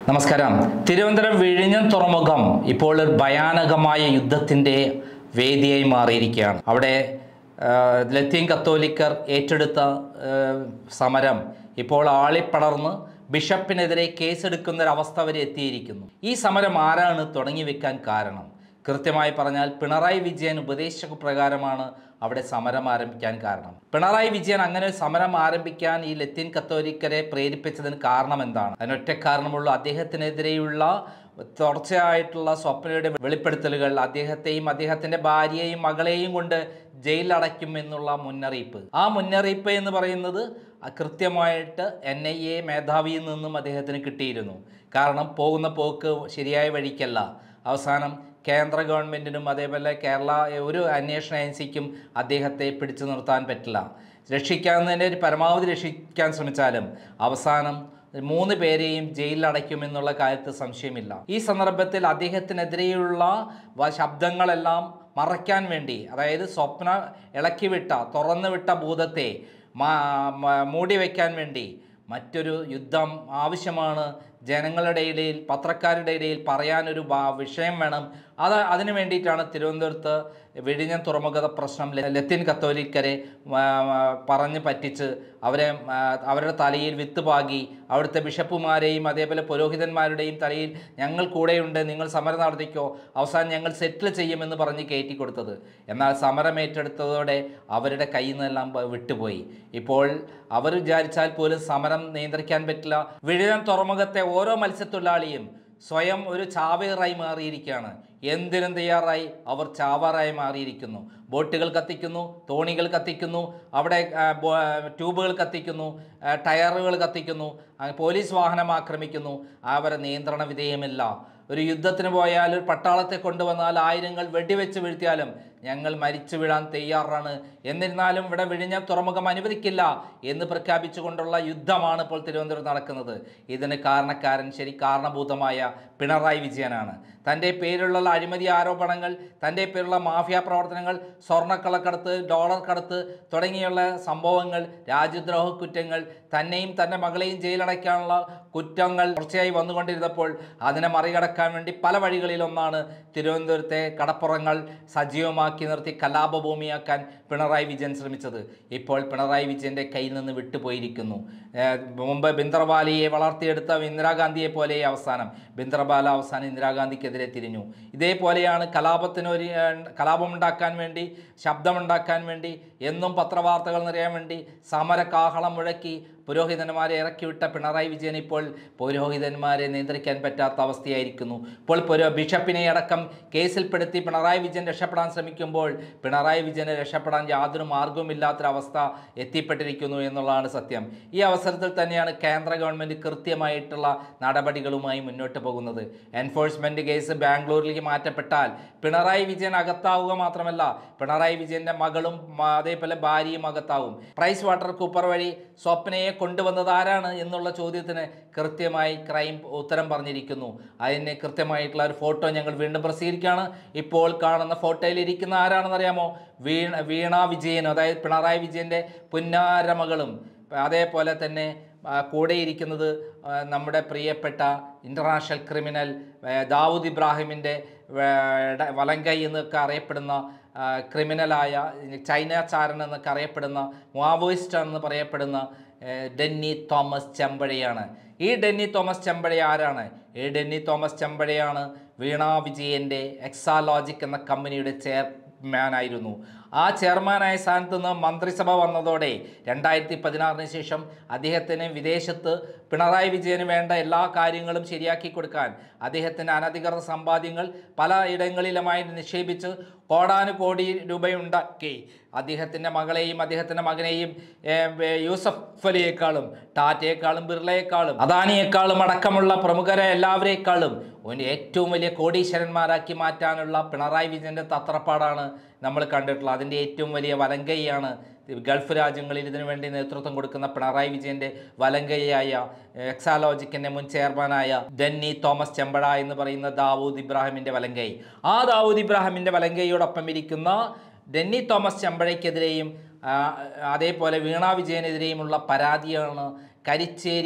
നമസ്കാരം തിരുവനന്തപുരം വിഴിഞ്ഞം തുറമുഖം ഇപ്പോൾ ഒരു ഭയാനകമായ യുദ്ധത്തിൻ്റെ വേദിയായി മാറിയിരിക്കുകയാണ് അവിടെ ആ, ലത്തീൻ കത്തോലിക്കർ ഏറ്റെടുത്ത ആ, സമരം ഇപ്പോൾ ആളിപ്പടർന്ന് ബിഷപ്പിനെതിരെ കേസെടുക്കുന്ന ഒരവസ്ഥ വരെ എത്തിയിരിക്കുന്നു ഈ സമരം ആരാണ് തുടങ്ങി വെക്കാൻ കാരണം കൃത്യമായി പറഞ്ഞാൽ പിണറായി വിജയൻ ഉപദേശ പ്രകാരമാണ് അവിടെ സമരം ആരംഭിക്കാൻ കാരണം പിണറായി വിജയൻ അങ്ങനെ ഒരു സമരം ആരംഭിക്കാൻ ഈ ലത്തീൻ കത്തോലിക്കരെ പ്രേരിപ്പിച്ചതിന് കാരണം എന്താണ് അതിനൊറ്റ കാരണമുള്ളൂ അദ്ദേഹത്തിനെതിരെയുള്ള തുടർച്ചയായിട്ടുള്ള സ്വപ്നയുടെ വെളിപ്പെടുത്തലുകൾ അദ്ദേഹത്തെയും അദ്ദേഹത്തിൻ്റെ ഭാര്യയെയും മകളെയും കൊണ്ട് ജയിലിലടയ്ക്കും എന്നുള്ള മുന്നറിയിപ്പ് ആ മുന്നറിയിപ്പ് എന്ന് പറയുന്നത് ആ കൃത്യമായിട്ട് എൻ ഐ എ മേധാവിയിൽ നിന്നും അദ്ദേഹത്തിന് കിട്ടിയിരുന്നു കാരണം പോകുന്ന പോക്ക് ശരിയായ വഴിക്കല്ല അവസാനം കേന്ദ്ര ഗവൺമെൻറ്റിനും അതേപോലെ കേരള ഒരു അന്വേഷണ ഏജൻസിക്കും അദ്ദേഹത്തെ പിടിച്ചു നിർത്താൻ പറ്റില്ല രക്ഷിക്കാവുന്നതിൻ്റെ ഒരു പരമാവധി രക്ഷിക്കാൻ ശ്രമിച്ചാലും അവസാനം മൂന്ന് പേരെയും ജയിലിലടയ്ക്കുമെന്നുള്ള കാര്യത്തിൽ സംശയമില്ല ഈ സന്ദർഭത്തിൽ അദ്ദേഹത്തിനെതിരെയുള്ള വ- ശബ്ദങ്ങളെല്ലാം മറയ്ക്കാൻ വേണ്ടി അതായത് സ്വപ്ന ഇളക്കിവിട്ട തുറന്നുവിട്ട ഭൂതത്തെ മാ- മ- മൂടി വയ്ക്കാൻ വേണ്ടി മറ്റൊരു യുദ്ധം ആവശ്യമാണ് ജനങ്ങളുടെ ഇടയിൽ പത്രക്കാരുടെ ഇടയിൽ പറയാനൊരു ഭാ- വിഷയം വേണം അത് അതിനു വേണ്ടിയിട്ടാണ് തിരുവനന്തപുരത്ത് വിഴിഞ്ഞം തുറമുഖ പ്രശ്നം ല- ലത്തീൻ കത്തോലിക്കരെ ആ, ആ, പറഞ്ഞ് പറ്റിച്ച് അവരെ ആ, അവരുടെ തലയിൽ വിത്ത് പാകി അവിടുത്തെ ബിഷപ്പുമാരെയും അതേപോലെ പുരോഹിതന്മാരുടെയും തലയിൽ ഞങ്ങൾ കൂടെയുണ്ട് നിങ്ങൾ സമരം നടത്തിക്കോ അവസാനം ഞങ്ങൾ സെറ്റിൽ ചെയ്യുമെന്ന് പറഞ്ഞ് കയറ്റി കൊടുത്തത് എന്നാൽ സമരം ഏറ്റെടുത്തതോടെ അവരുടെ കയ്യിൽ നിന്നെല്ലാം പ- വിട്ടുപോയി ഇപ്പോൾ അവർ വിചാരിച്ചാൽ പോലും സമരം നിയന്ത്രിക്കാൻ പറ്റില്ല വിഴിഞ്ഞം തുറമുഖത്തെ ഓരോ മത്സ്യത്തൊഴിലാളിയും സ്വയം ഒരു ചാവേറായി മാറിയിരിക്കുകയാണ് എന്തിനും തയ്യാറായി അവർ ചാവാറായി മാറിയിരിക്കുന്നു ബോട്ടുകൾ കത്തിക്കുന്നു തോണികൾ കത്തിക്കുന്നു അവിടെ ആ, ബോ- ട്യൂബുകൾ കത്തിക്കുന്നു ആ, ടയറുകൾ കത്തിക്കുന്നു ആ, പോലീസ് വാഹനം ആക്രമിക്കുന്നു അവരെ നിയന്ത്രണ വിധേയമില്ല ഒരു യുദ്ധത്തിന് പോയാൽ ഒരു പട്ടാളത്തെ കൊണ്ടുവന്നാൽ ആയിരങ്ങൾ വെടിവെച്ച് വീഴ്ത്തിയാലും ഞങ്ങൾ മരിച്ചു വീഴാൻ തയ്യാറാണ് എന്നിരുന്നാലും ഇവിടെ വിഴിഞ്ഞ തുറമുഖം അനുവദിക്കില്ല എന്ന് പ്രഖ്യാപിച്ചുകൊണ്ടുള്ള യുദ്ധമാണ് ഇപ്പോൾ തിരുവനന്തപുരത്ത് നടക്കുന്നത് ഇതിന് കാരണക്കാരൻ ശരി കാരണഭൂതമായ പിണറായി വിജയനാണ് തൻ്റെ പേരിലുള്ള അഴിമതി ആരോപണങ്ങൾ തൻ്റെ പേരിലുള്ള മാഫിയ പ്രവർത്തനങ്ങൾ സ്വർണ്ണക്കള്ളക്കടത്ത് ഡോളർ കടത്ത് തുടങ്ങിയുള്ള സംഭവങ്ങൾ രാജ്യദ്രോഹ കുറ്റങ്ങൾ തന്നെയും തൻ്റെ മകളെയും ജയിലടയ്ക്കാനുള്ള കുറ്റങ്ങൾ തുടർച്ചയായി വന്നുകൊണ്ടിരുന്നപ്പോൾ അതിനെ മറികടക്കാൻ വേണ്ടി പല വഴികളിലൊന്നാണ് തിരുവനന്തപുരത്തെ കടപ്പുറങ്ങൾ സജീവമാക്കി നിർത്തി കലാപഭൂമിയാക്കാൻ പിണറായി വിജയൻ ശ്രമിച്ചത് ഇപ്പോൾ പിണറായി വിജയൻ്റെ കയ്യിൽ നിന്ന് വിട്ടുപോയിരിക്കുന്നു ഏഹ് മുമ്പ് ബിന്ദ്രബാലയെ വളർത്തിയെടുത്ത ഇന്ദിരാഗാന്ധിയെ പോലെ അവസാനം ബിന്ദ്രബാല അവസാനം ഇന്ദിരാഗാന്ധിക്കെതിരെ തിരിഞ്ഞു ഇതേപോലെയാണ് കലാപത്തിനൊരു ഏഹ് കലാപമുണ്ടാക്കാൻ വേണ്ടി ശബ്ദമുണ്ടാക്കാൻ വേണ്ടി എന്നും പത്രവാർത്തകൾ നിറയാൻ വേണ്ടി സമര കാഹളം മുഴക്കി പുരോഹിതന്മാരെ ഇറക്കിവിട്ട പിണറായി വിജയൻ ഇപ്പോൾ പുരോഹിതന്മാരെ നിയന്ത്രിക്കാൻ പറ്റാത്ത അവസ്ഥയായിരിക്കുന്നു ഇപ്പോൾ പുരോ ബിഷപ്പിനെ അടക്കം കേസിൽപ്പെടുത്തി പിണറായി വിജയൻ രക്ഷപ്പെടാൻ ശ്രമിക്കുമ്പോൾ പിണറായി വിജയനെ രക്ഷപ്പെടാൻ യാതൊരു മാർഗവുമില്ലാത്തൊരവസ്ഥ എത്തിപ്പെട്ടിരിക്കുന്നു എന്നുള്ളതാണ് സത്യം ഈ അവസരത്തിൽ തന്നെയാണ് കേന്ദ്ര ഗവൺമെൻറ് കൃത്യമായിട്ടുള്ള നടപടികളുമായി മുന്നോട്ട് പോകുന്നത് എൻഫോഴ്സ്മെൻറ്റ് കേസ് ബാംഗ്ലൂരിലേക്ക് മാറ്റപ്പെട്ടാൽ പിണറായി വിജയൻ അകത്താവുക മാത്രമല്ല പിണറായി വിജയൻ്റെ മകളും മ- അതേപോലെ ഭാര്യയും അകത്താവും പ്രൈസ് വാട്ടർ കൂപ്പർ വഴി സ്വപ്നയെ കൊണ്ടുവന്നത് ആരാണ് എന്നുള്ള ചോദ്യത്തിന് കൃത്യമായി ക്രൈം ഉത്തരം പറഞ്ഞിരിക്കുന്നു അതിന് കൃത്യമായിട്ടുള്ള ഒരു ഫോട്ടോ ഞങ്ങൾ വീണ്ടും പ്രസിദ്ധീകരിക്കുകയാണ് ഇപ്പോൾ കാണുന്ന ഫോട്ടോയിൽ ഇരിക്കുന്ന ആരാണെന്ന് അറിയാമോ വീണ വീണ വിജയനും അതായത് പിണറായി വിജയൻ്റെ പുന്നാരമകളും അതേപോലെ തന്നെ ആ, കൂടെയിരിക്കുന്നത് ആ, നമ്മുടെ പ്രിയപ്പെട്ട ഇൻ്റർനാഷണൽ ക്രിമിനൽ ആ, ദാവൂദ് ഇബ്രാഹിമിൻ്റെ ആ, ഡ- വലങ്കൈ എന്നൊക്കെ അറിയപ്പെടുന്ന ആ, ക്രിമിനലായ ചൈനച്ചാരൻ എന്നൊക്കെ അറിയപ്പെടുന്ന മാവോയിസ്റ്റ് എന്ന് പറയപ്പെടുന്ന ആ, ഡെന്നി തോമസ് ചെമ്പഴയാണ് ഈ ഡെന്നി തോമസ് ചെമ്പഴ ആരാണ് ഈ ഡെന്നി തോമസ് ചെമ്പഴയാണ് വീണ വിജയൻ്റെ എക്സാലോജിക് എന്ന കമ്പനിയുടെ ചെയർമാനായിരുന്നു ആ ചെയർമാനായ സ്ഥാനത്ത് നിന്ന് മന്ത്രിസഭ വന്നതോടെ രണ്ടായിരത്തി പതിനാറിന് ശേഷം അദ്ദേഹത്തിന് വിദേശത്ത് പിണറായി വിജയന് വേണ്ട എല്ലാ കാര്യങ്ങളും ശരിയാക്കി കൊടുക്കാൻ അദ്ദേഹത്തിൻ്റെ അനധികൃത സമ്പാദ്യങ്ങൾ പല ഇടങ്ങളിലുമായി നിക്ഷേപിച്ച് കോടാനുകോടി രൂപയുണ്ടാക്കി അദ്ദേഹത്തിൻ്റെ മകളെയും അദ്ദേഹത്തിൻ്റെ മകനെയും ഏർ, ഏർ, യൂസഫ് അലിയേക്കാളും ടാറ്റയെക്കാളും ബിർളയെക്കാളും അദാനിയേക്കാളും അടക്കമുള്ള പ്രമുഖരെ എല്ലാവരേക്കാളും ഒരു ഏറ്റവും വലിയ കോടീശ്വരന്മാരാക്കി മാറ്റാനുള്ള പിണറായി വിജയൻ്റെ തത്രപ്പാടാണ് നമ്മൾ കണ്ടിട്ടുള്ളത് അതിൻ്റെ ഏറ്റവും വലിയ വലങ്കൈയാണ് ഗൾഫ് രാജ്യങ്ങളിൽ ഇതിനു വേണ്ടി നേതൃത്വം കൊടുക്കുന്ന പിണറായി വിജയൻ്റെ വലങ്കയായ എക്സാലോജിക്കിൻ്റെ മുൻ ചെയർമാനായ ഡെന്നി തോമസ് ചെമ്പട എന്ന് പറയുന്ന ദാവൂദ് ഇബ്രാഹിമിൻ്റെ വലങ്കൈ ആ ദാവൂദ് ഇബ്രാഹിമിൻ്റെ വലങ്കയോടൊപ്പം ഇരിക്കുന്ന ഡെന്നി തോമസ് ചെമ്പഴയ്ക്കെതിരെയും ആ, അതേപോലെ വീണ വിജയനെതിരെയുമുള്ള പരാതിയാണ് കരിച്ചേരി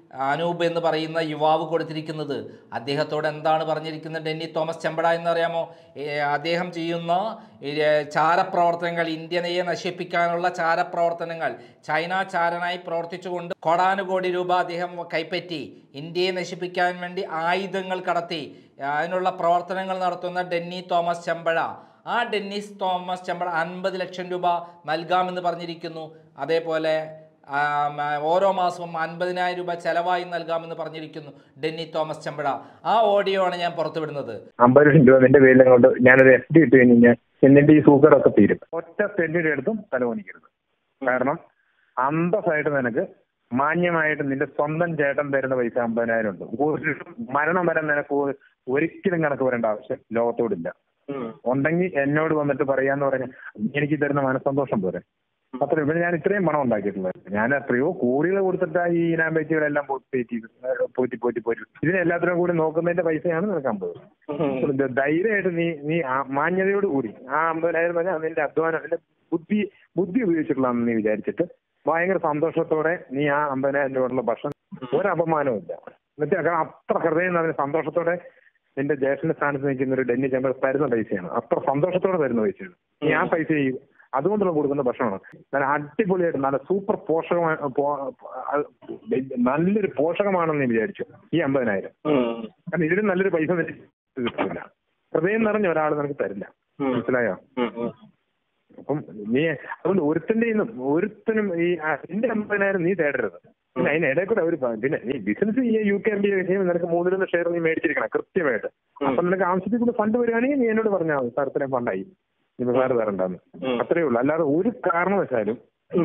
അനൂപ് എന്ന് പറയുന്ന യുവാവ് കൊടുത്തിരിക്കുന്നത് അദ്ദേഹത്തോട് എന്താണ് പറഞ്ഞിരിക്കുന്നത് ഡെന്നി തോമസ് ചെമ്പട എന്നറിയാമോ ഏ, അദ്ദേഹം ചെയ്യുന്ന ഈ, ഏ, ചാരപ്രവർത്തനങ്ങൾ ഇന്ത്യയെ നശിപ്പിക്കാനുള്ള ചാരപ്രവർത്തനങ്ങൾ ചൈന ചാരനായി പ്രവർത്തിച്ചുകൊണ്ട് കോടാനുകോടി രൂപ അദ്ദേഹം കൈപ്പറ്റി ഇന്ത്യയെ നശിപ്പിക്കാൻ വേണ്ടി ആയുധങ്ങൾ കടത്തി അതിനുള്ള പ്രവർത്തനങ്ങൾ നടത്തുന്ന ഡെന്നി തോമസ് ചെമ്പഴ ആ ഡെന്നിസ് തോമസ് ചെമ്പഴ അൻപത് ലക്ഷം രൂപ നൽകാമെന്ന് പറഞ്ഞിരിക്കുന്നു അതേപോലെ ആ, മ, ഓരോ മാസവും അൻപതിനായിരം രൂപ ചെലവായി നൽകാമെന്ന് പറഞ്ഞിരിക്കുന്നു ഡെന്നി തോമസ് ചെമ്പഴ ആ ഓഡിയോ ആണ് ഞാൻ പുറത്തുവിടുന്നത് അമ്പത് ലക്ഷം രൂപ നിന്റെ പേരിൽ കൊണ്ട് ഞാനൊരു എഫ് ഡി ഇട്ട് കഴിഞ്ഞ് കഴിഞ്ഞാൽ എന്നിന്റെ ഈ സൂക്കറൊക്കെ തീരും ഒറ്റ സെന്റിന്റെ അടുത്തും തലവണിക്കരുത് കാരണം അന്തസ്സായിട്ട് നിനക്ക് മാന്യമായിട്ട് നിന്റെ സ്വന്തം ചേട്ടൻ തരുന്ന പൈസ അമ്പതിനായിരം ഉണ്ട് ഒരു മരണം വരെ നിനക്ക് ഒ- ഒരിക്കലും കണക്ക് വരേണ്ട ആവശ്യം ലോകത്തോടില്ല ഉണ്ടെങ്കിൽ എന്നോട് വന്നിട്ട് പറയാന്ന് പറഞ്ഞാൽ എനിക്ക് തരുന്ന മനസ്സന്തോഷം പോരെ അത്ര ഇവിടെ ഞാൻ ഇത്രയും പണം ഉണ്ടാക്കിയിട്ടുള്ളത് ഞാൻ എത്രയോ കോടികൾ കൊടുത്തിട്ടാ ഈ ഇനാമ്പേച്ചുകളെല്ലാം പോറ്റി പോറ്റി പോറ്റി പോറ്റി ഇതിനെ എല്ലാത്തിനും കൂടി നോക്കുന്നതിന്റെ പൈസയാണ് നിനക്ക് അമ്പത് ഇത് ധൈര്യമായിട്ട് നീ നീ ആ മാന്യതയോട് കൂടി ആ അമ്പതിനായിരം പറഞ്ഞാൽ നിന്റെ അധ്വാനം നിന്റെ ബുദ്ധി ബുദ്ധി ഉപയോഗിച്ചിട്ടുള്ളതെന്ന് നീ വിചാരിച്ചിട്ട് ഭയങ്കര സന്തോഷത്തോടെ നീ ആ അമ്പതിനായിരം രൂപയുള്ള ഭക്ഷണം ഒരു അപമാനവും ഇല്ല എന്നുവെച്ചാൽ അത്ര ഹൃദയം നിറഞ്ഞ സന്തോഷത്തോടെ നിന്റെ ജ്യേഷ്ഠന്റെ സ്ഥാനത്ത് നിൽക്കുന്ന ഒരു ഡെന്നി ചെമ്പർ തരുന്ന പൈസയാണ് അത്ര സന്തോഷത്തോടെ തരുന്ന പൈസയാണ് നീ ആ പൈസ ഈ അതുകൊണ്ടുള്ള കൊടുക്കുന്ന ഭക്ഷണമാണ് നല്ല അടിപൊളിയായിട്ട് നല്ല സൂപ്പർ പോഷകമായ പോ- അത് നല്ലൊരു പോഷകമാണെന്ന് നീ വിചാരിച്ചു ഈ അമ്പതിനായിരം കാരണം ഇതിലും നല്ലൊരു പൈസ നിനക്ക് കിട്ടില്ല ഹൃദയം നിറഞ്ഞ ഒരാൾ നിനക്ക് തരില്ല മനസ്സിലായോ അപ്പം നീ അതുകൊണ്ട് ഒരുത്തന്റെ ഒരുത്തനും ഈ ആ, നിന്റെ അമ്പതിനായിരം നീ തേടരുത് പിന്നെ അതിനിടയിൽ കൂടെ ഒരു പിന്നെ നീ ബിസിനസ് ഈ യു കെ എം ബി ചെയ്യുമ്പോൾ നിനക്ക് മൂന്നിലൊന്ന് ഷെയർ നീ മേടിച്ചിരിക്കണം കൃത്യമായിട്ട് അപ്പൊ നിനക്ക് ആവശ്യത്തിൽ കൂടെ ഫണ്ട് വരികയാണെങ്കിൽ നീ എന്നോട് പറഞ്ഞാൽ മതി സാർ ഇത്രയും ഫണ്ടായി ഇനി സാറ് തരണ്ടെന്ന് അത്രേ ഉള്ളൂ അല്ലാതെ ഒരു കാരണവശാലും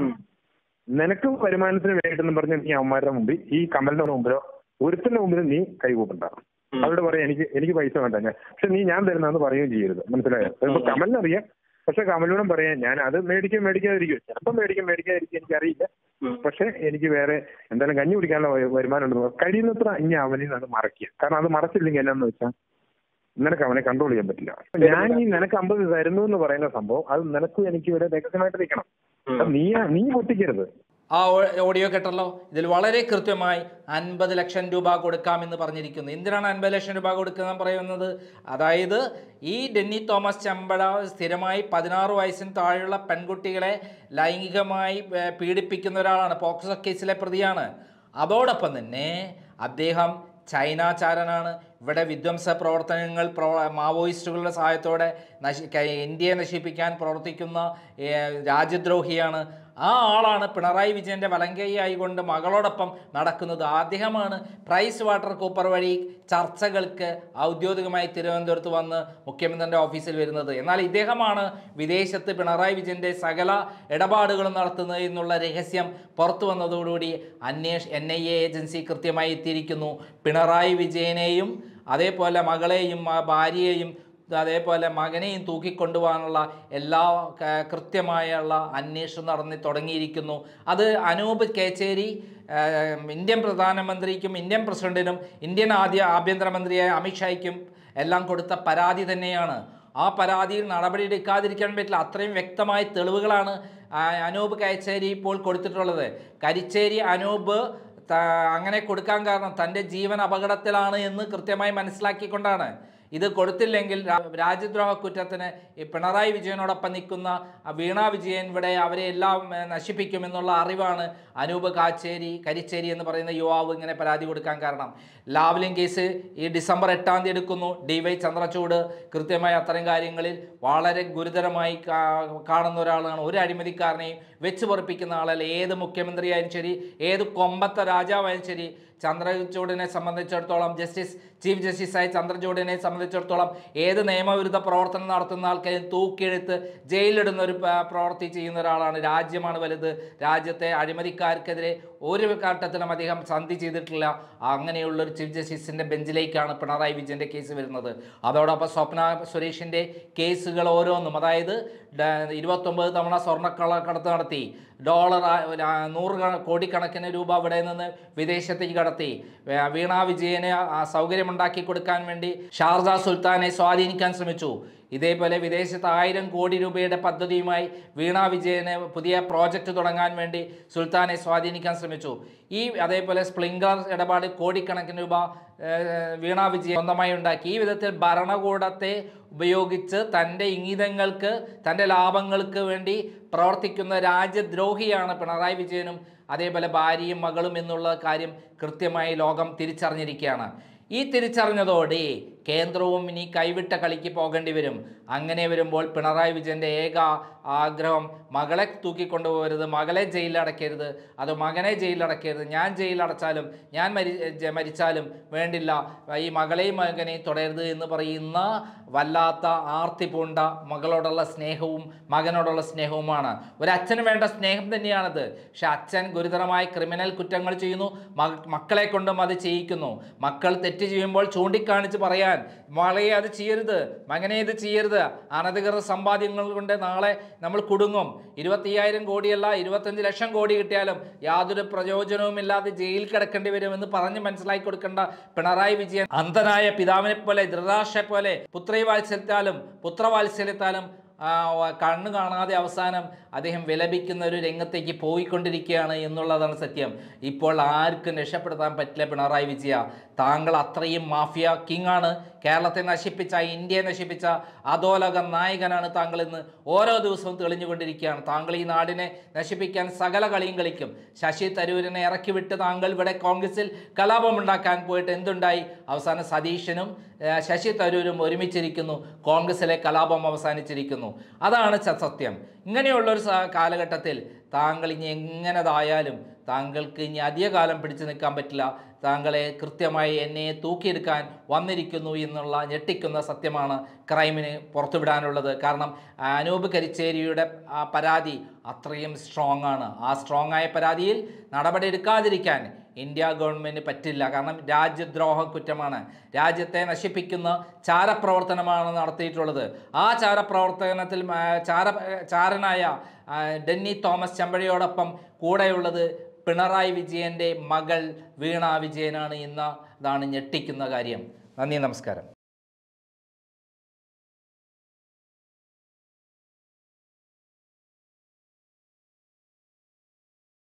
നിനക്ക് വരുമാനത്തിന് വേണ്ടിയിട്ടെന്ന് പറഞ്ഞ് നീ അവന്മാരുടെ മുമ്പിൽ ഈ കമലിന്റെ മുമ്പിലോ ഒരുത്തിന്റെ മുമ്പിലും നീ കൈകൂപ്പണ്ട അവരോട് പറയാം എനിക്ക് എനിക്ക് പൈസ വേണ്ട ഞാൻ പക്ഷെ നീ ഞാൻ തരുന്നതെന്ന് പറയുകയും ചെയ്യരുത് മനസ്സിലായോ ഇപ്പൊ കമലിനറിയാം പക്ഷെ കമലിനോടും പറയാം ഞാൻ അത് മേടിക്കാൻ മേടിക്കാതിരിക്കും ചിലപ്പോൾ മേടിക്കാൻ മേടിക്കാതിരിക്കും എനിക്കറിയില്ല പക്ഷെ എനിക്ക് വേറെ എന്തായാലും കഞ്ഞി കുടിക്കാനുള്ള വ- വരുമാനം ഉണ്ടെന്ന് പറ- കഴിയുന്നത്ര ഇനി അവനിൽ നിന്ന് അത് മറക്കുക കാരണം അത് മറച്ചില്ലെങ്കിൽ എന്നാന്ന് വെച്ചാൽ നിനക്ക് അവനെ കൺട്രോൾ ചെയ്യാൻ പറ്റില്ല ഞാൻ ഈ നിനക്ക് അമ്പത് തരുന്നു എന്ന് പറയുന്ന സംഭവം അത് നിനക്കും എനിക്ക് ഇവിടെ രഹസ്യമായിട്ട് നിൽക്കണം അത് നീ നീ പൊട്ടിക്കരുത് ആ ഓ- ഓഡിയോ കേട്ടല്ലോ ഇതിൽ വളരെ കൃത്യമായി അൻപത് ലക്ഷം രൂപ കൊടുക്കാമെന്ന് പറഞ്ഞിരിക്കുന്നു എന്തിനാണ് അൻപത് ലക്ഷം രൂപ കൊടുക്കുക പറയുന്നത് അതായത് ഈ ഡെന്നി തോമസ് ചെമ്പട സ്ഥിരമായി പതിനാറ് വയസ്സിന് താഴെയുള്ള പെൺകുട്ടികളെ ലൈംഗികമായി ഏർ, പീഡിപ്പിക്കുന്ന ഒരാളാണ് പോക്സോ കേസിലെ പ്രതിയാണ് അതോടൊപ്പം തന്നെ അദ്ദേഹം ചൈനാചാരനാണ് ഇവിടെ വിധ്വംസ പ്രവർത്തനങ്ങൾ പ്രോ മാവോയിസ്റ്റുകളുടെ സഹായത്തോടെ നശി ക- ഇന്ത്യയെ നശിപ്പിക്കാൻ പ്രവർത്തിക്കുന്ന ഏർ, രാജ്യദ്രോഹിയാണ് ആ ആളാണ് പിണറായി വിജയൻ്റെ വലങ്കൈയായി കൊണ്ട് മകളോടൊപ്പം നടക്കുന്നത് അദ്ദേഹമാണ് പ്രൈസ് വാട്ടർ കൂപ്പർ വഴി ചർച്ചകൾക്ക് ഔദ്യോഗികമായി തിരുവനന്തപുരത്ത് വന്ന് മുഖ്യമന്ത്രിയുടെ ഓഫീസിൽ വരുന്നത് എന്നാൽ ഇദ്ദേഹമാണ് വിദേശത്ത് പിണറായി വിജയൻ്റെ സകല ഇടപാടുകളും നടത്തുന്നത് എന്നുള്ള രഹസ്യം പുറത്തു വന്നതോടുകൂടി അന്വേഷ എൻ ഐ എ ഏജൻസി കൃത്യമായി എത്തിയിരിക്കുന്നു പിണറായി വിജയനെയും അതേപോലെ മകളെയും ആ ഭാര്യയെയും അതേപോലെ മകനെയും തൂക്കിക്കൊണ്ടുപോകാനുള്ള എല്ലാ ക- കൃത്യമായുള്ള അന്വേഷണം നടന്ന് തുടങ്ങിയിരിക്കുന്നു അത് അനൂപ് കേച്ചേരി ഏഹ്, ഇന്ത്യൻ പ്രധാനമന്ത്രിക്കും ഇന്ത്യൻ പ്രസിഡന്റിനും ഇന്ത്യൻ ആദ്യ ആഭ്യന്തരമന്ത്രിയായ അമിത്ഷായ്ക്കും എല്ലാം കൊടുത്ത പരാതി തന്നെയാണ് ആ പരാതിയിൽ നടപടി എടുക്കാതിരിക്കാൻ പറ്റില്ല അത്രയും വ്യക്തമായ തെളിവുകളാണ് ആ, അനൂപ് കയച്ചേരി ഇപ്പോൾ കൊടുത്തിട്ടുള്ളത് കരിച്ചേരി അനൂപ് ത- അങ്ങനെ കൊടുക്കാൻ കാരണം തൻ്റെ ജീവൻ അപകടത്തിലാണ് എന്ന് കൃത്യമായി മനസ്സിലാക്കിക്കൊണ്ടാണ് ഇത് കൊടുത്തില്ലെങ്കിൽ രാ- രാജ്യദ്രോഹ കുറ്റത്തിന് ഈ പിണറായി വിജയനോടൊപ്പം നിൽക്കുന്ന ആ വീണ വിജയൻ ഇവിടെ അവരെ എല്ലാം ഏ, നശിപ്പിക്കുമെന്നുള്ള അറിവാണ് അനൂപ് കാച്ചേരി കരിച്ചേരി എന്ന് പറയുന്ന യുവാവ് ഇങ്ങനെ പരാതി കൊടുക്കാൻ കാരണം ലാവ്ലിൻ കേസ് ഈ ഡിസംബർ എട്ടാം തീയതി എടുക്കുന്നു ഡി വൈ ചന്ദ്രചൂഡ് കൃത്യമായി അത്തരം കാര്യങ്ങളിൽ വളരെ ഗുരുതരമായി കാ- കാണുന്ന ഒരാളാണ് ഒരു അഴിമതിക്കാരനെയും വെച്ച് പൊറപ്പിക്കുന്ന ആളല്ല ഏത് മുഖ്യമന്ത്രിയായാലും ശരി ഏത് കൊമ്പത്തെ രാജാവായാലും ശരി ചന്ദ്രചൂഡിനെ സംബന്ധിച്ചിടത്തോളം ജസ്റ്റിസ് ചീഫ് ജസ്റ്റിസായ ചന്ദ്രചൂഡിനെ സംബന്ധിച്ചിടത്തോളം ഏത് നിയമവിരുദ്ധ പ്രവർത്തനം നടത്തുന്ന ആൾക്കാരും തൂക്കിയെടുത്ത് ജയിലിടുന്ന ഒരു പ- പ്രവൃത്തി ചെയ്യുന്ന ഒരാളാണ് രാജ്യമാണ് വലുത് രാജ്യത്തെ അഴിമതിക്കാർക്കെതിരെ ഒരു ഘട്ടത്തിലും അദ്ദേഹം സന്ധി ചെയ്തിട്ടില്ല അങ്ങനെയുള്ള ഒരു ചീഫ് ജസ്റ്റിസിൻ്റെ ബെഞ്ചിലേക്കാണ് പിണറായി വിജയൻ്റെ കേസ് വരുന്നത് അതോടൊപ്പം സ്വപ്ന സുരേഷിൻ്റെ കേസുകൾ ഓരോന്നും അതായത് ഡ- ഇരുപത്തൊമ്പത് തവണ സ്വർണ്ണക്കള്ളക്കടത്ത് നടത്തി ഡോളർ ആ- ഒരു ആ നൂറ് ക- കോടിക്കണക്കിന് രൂപ ഇവിടെ നിന്ന് വിദേശത്തേക്ക് കടത്തി വേ- വീണ വിജയന് ആ സൗകര്യമുണ്ടാക്കി കൊടുക്കാൻ വേണ്ടി ഷാർജ സുൽത്താനെ സ്വാധീനിക്കാൻ ശ്രമിച്ചു ഇതേപോലെ വിദേശത്ത് ആയിരം കോടി രൂപയുടെ പദ്ധതിയുമായി വീണ വിജയന് പുതിയ പ്രോജക്റ്റ് തുടങ്ങാൻ വേണ്ടി സുൽത്താനെ സ്വാധീനിക്കാൻ ശ്രമിച്ചു ഈ അതേപോലെ സ്പ്രിംഗ്ലർ ഇടപാട് കോടിക്കണക്കിന് രൂപ ഏഹ്, വീണ വിജയൻ സ്വന്തമായി ഉണ്ടാക്കി ഈ വിധത്തിൽ ഭരണകൂടത്തെ ഉപയോഗിച്ച് തൻ്റെ ഇംഗിതങ്ങൾക്ക് തൻ്റെ ലാഭങ്ങൾക്ക് വേണ്ടി പ്രവർത്തിക്കുന്ന രാജ്യദ്രോഹിയാണ് പിണറായി വിജയനും അതേപോലെ ഭാര്യയും മകളും എന്നുള്ള കാര്യം കൃത്യമായി ലോകം തിരിച്ചറിഞ്ഞിരിക്കുകയാണ് ഈ തിരിച്ചറിഞ്ഞതോടെ കേന്ദ്രവും ഇനി കൈവിട്ട കളിക്ക് പോകേണ്ടി വരും അങ്ങനെ വരുമ്പോൾ പിണറായി വിജയൻ്റെ ഏക ആഗ്രഹം മകളെ തൂക്കിക്കൊണ്ടുപോകരുത് മകളെ ജയിലിലടക്കരുത് അത് മകനെ ജയിലിലടക്കരുത് ഞാൻ ജയിലിലടച്ചാലും ഞാൻ മരി ജ- മരിച്ചാലും വേണ്ടില്ല ഈ മകളെയും മകനെയും തുടരരുത് എന്ന് പറയുന്ന വല്ലാത്ത ആർത്തി പൂണ്ട മകളോടുള്ള സ്നേഹവും മകനോടുള്ള സ്നേഹവുമാണ് ഒരു അച്ഛന് വേണ്ട സ്നേഹം തന്നെയാണത് പക്ഷെ അച്ഛൻ ഗുരുതരമായ ക്രിമിനൽ കുറ്റങ്ങൾ ചെയ്യുന്നു മക- മക്കളെ കൊണ്ടും അത് ചെയ്യിക്കുന്നു മക്കൾ തെറ്റ് ചെയ്യുമ്പോൾ ചൂണ്ടിക്കാണിച്ച് പറയാൻ മകളെ അത് ചെയ്യരുത് മകനെ ഇത് ചെയ്യരുത് അനധികൃത സമ്പാദ്യങ്ങൾ കൊണ്ട് നാളെ നമ്മൾ കുടുങ്ങും ഇരുപത്തിയ്യായിരം കോടിയല്ല ഇരുപത്തഞ്ച് ലക്ഷം കോടി കിട്ടിയാലും യാതൊരു പ്രയോജനവുമില്ലാതെ ജയിലിൽ കിടക്കേണ്ടി വരുമെന്ന് പറഞ്ഞ് മനസ്സിലാക്കി കൊടുക്കേണ്ട പിണറായി വിജയൻ അന്ധനായ പിതാവിനെ പോലെ ധൃതരാഷ്ട്രെ പോലെ പുത്രവാത്സല്യത്താലും പുത്രവാത്സല്യത്താലും ആ, കണ്ണ് കാണാതെ അവസാനം അദ്ദേഹം വിലപിക്കുന്ന ഒരു രംഗത്തേക്ക് പോയിക്കൊണ്ടിരിക്കുകയാണ് എന്നുള്ളതാണ് സത്യം ഇപ്പോൾ ആർക്കും രക്ഷപ്പെടുത്താൻ പറ്റില്ല പിണറായി വിജയ താങ്കൾ അത്രയും മാഫിയ കിങ് ആണ് കേരളത്തെ നശിപ്പിച്ച ഇന്ത്യയെ നശിപ്പിച്ച അധോലോക നായകനാണ് താങ്കൾ ഇന്ന് ഓരോ ദിവസവും തെളിഞ്ഞുകൊണ്ടിരിക്കുകയാണ് താങ്കൾ ഈ നാടിനെ നശിപ്പിക്കാൻ സകല കളിയും കളിക്കും ശശി തരൂരിനെ ഇറക്കി വിട്ട് താങ്കൾ ഇവിടെ കോൺഗ്രസിൽ കലാപമുണ്ടാക്കാൻ പോയിട്ട് എന്തുണ്ടായി അവസാനം സതീശനും ഏഹ്, ശശി തരൂരും ഒരുമിച്ചിരിക്കുന്നു കോൺഗ്രസിലെ കലാപം അവസാനിച്ചിരിക്കുന്നു അതാണ് സ- സത്യം ഇങ്ങനെയുള്ളൊരു സ- കാലഘട്ടത്തിൽ താങ്കൾ ഇനി എങ്ങനെതായാലും താങ്കൾക്ക് ഇനി അധിക കാലം പിടിച്ചു നിൽക്കാൻ പറ്റില്ല താങ്കളെ കൃത്യമായി എന്നെ തൂക്കിയെടുക്കാൻ വന്നിരിക്കുന്നു എന്നുള്ള ഞെട്ടിക്കുന്ന സത്യമാണ് ക്രൈമിന് പുറത്തുവിടാനുള്ളത് കാരണം അനൂപ് കരിച്ചേരിയുടെ ആ പരാതി അത്രയും സ്ട്രോങ് ആണ് ആ സ്ട്രോങ് ആയ പരാതിയിൽ നടപടി എടുക്കാതിരിക്കാൻ ഇന്ത്യ ഗവൺമെൻറ് പറ്റില്ല കാരണം രാജ്യദ്രോഹ കുറ്റമാണ് രാജ്യത്തെ നശിപ്പിക്കുന്ന ചാരപ്രവർത്തനമാണ് നടത്തിയിട്ടുള്ളത് ആ ചാരപ്രവർത്തനത്തിൽ ആ, ചാര ചാരനായ ആ, ഡെന്നി തോമസ് ചെമ്പഴയോടൊപ്പം കൂടെയുള്ളത് പിണറായി വിജയൻ്റെ മകൾ വീണ വിജയനാണ് എന്ന ഇതാണ് ഞെട്ടിക്കുന്ന കാര്യം നന്ദി നമസ്കാരം